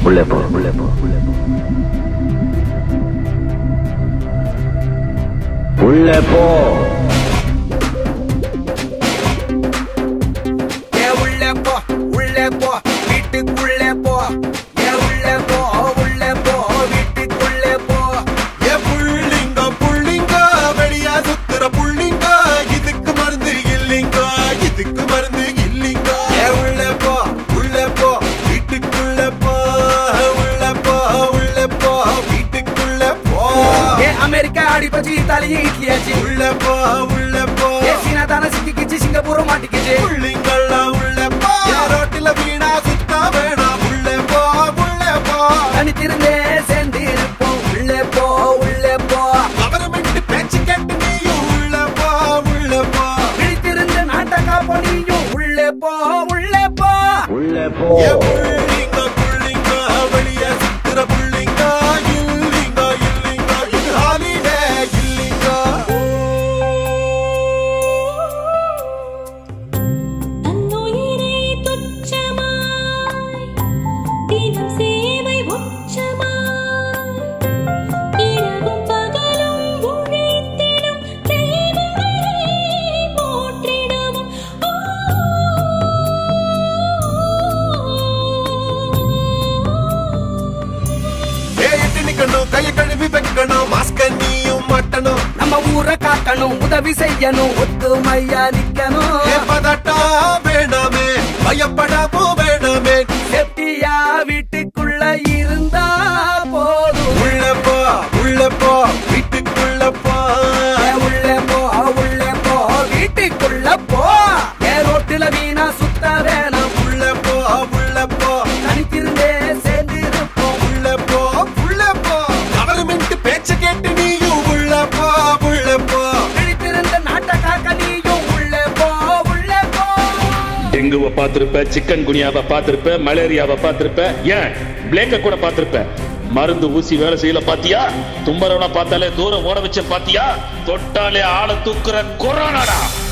உள்ளே போ உள்ளே போ உள்ளே போ ஏ உள்ளே போ உள்ளே போ வீட்டுக்குள்ளே போ ஏ உள்ளே போ உள்ளே போ வீட்டுக்குள்ளே போ ஏ புள்ளிங்க புள்ளிங்க வெளியா சுத்துற புள்ளிங்க இதுக்கு மருந்து இல்லைங்க இதுக்கு மருந்து இல்லைங்க ஏ உள்ள போ உள்ள போ வீட்டுக்குள்ள போ உள்ள போ உள்ள போ வீட்டுக்குள்ள போ ஏ அமெரிக்கா அடிப்பச்சு இத்தாலியும் இட்லியாச்சு உள்ள போ உள்ள போ ஏ சீனா தானே சிக்கிக்கிச்சு சிங்கப்பூரும் மாட்டிக்கிச்சு புள்ளிங்கெல்லாம் உள்ள போ ரோட்டில வீணா சுத்த வேணாம் உள்ள போ உள்ள போ தனித்திருந்தே சேர்ந்து இருப்போம் உள்ளே போ உள்ளே போ கவர்மெண்ட் பேச்சு கேட்டு நீயும் உள்ள போ உள்ள போ விழித்திருந்த நாட்டை காப்பனியும் உள்ளே போ உள்ளே போ உள்ளே போ ஏ புள்ளிங்க புள்ளிங்க வெளிய சுத்துற புள்ளிங்க இல்லிங்க இல்லிங்க இது ஹாலிடே இல்லிங்க தன்னுயிரை துச்சமாய் தினம் சேவை உச்சமாய் இரவும் பகலும் உழைத்திடும் தெய்வங்களை போற்றிடவும் ஏ எட்டு நிக்கணும் கையை கழுவி வைக்கணும் மாஸ்க நீயும் மாட்டணும் நம்ம ஊரை காக்கணும் உதவி செய்யணும் ஒத்துமையா நிக்கணும் ஏ பதட்டா வேணாமே பயப்படவும் வேணாமே செட்டியா வீட்டுக்குள்ள இருந்தா போதும் உள்ள போ உள்ள போ வீட்டுக்குள்ள போ ஏ உள்ளே போ உள்ளே போ வீட்டுக்குள்ள போ ஏ ரோட்டுல வீணா சுத்த வேணாம் உள்ள போ உள்ள போ தனித்திருந்தே சேர்ந்து இருப்போம் உள்ள போ உள்ள போ கவர்மெண்ட் பேச்ச கேட்டு நீயும் உள்ள போ உள்ள போ விழித்திருந்த நாட்டை காக்க நீயும் உள்ளே போ உள்ளே போ டெங்குவை பார்த்திருப்ப சிக்கன் குனியாவை பார்த்திருப்ப மலேரியாவை பார்த்திருப்ப ஏன் பிளேக்க கூட பார்த்திருப்ப மருந்து ஊசி வேலை செய்யல பாத்தியா தும்பரவனை பார்த்தாலே தூரம் ஓட வச்ச பாத்தியா தொட்டாலே ஆளை தூக்குற கொரோனாடா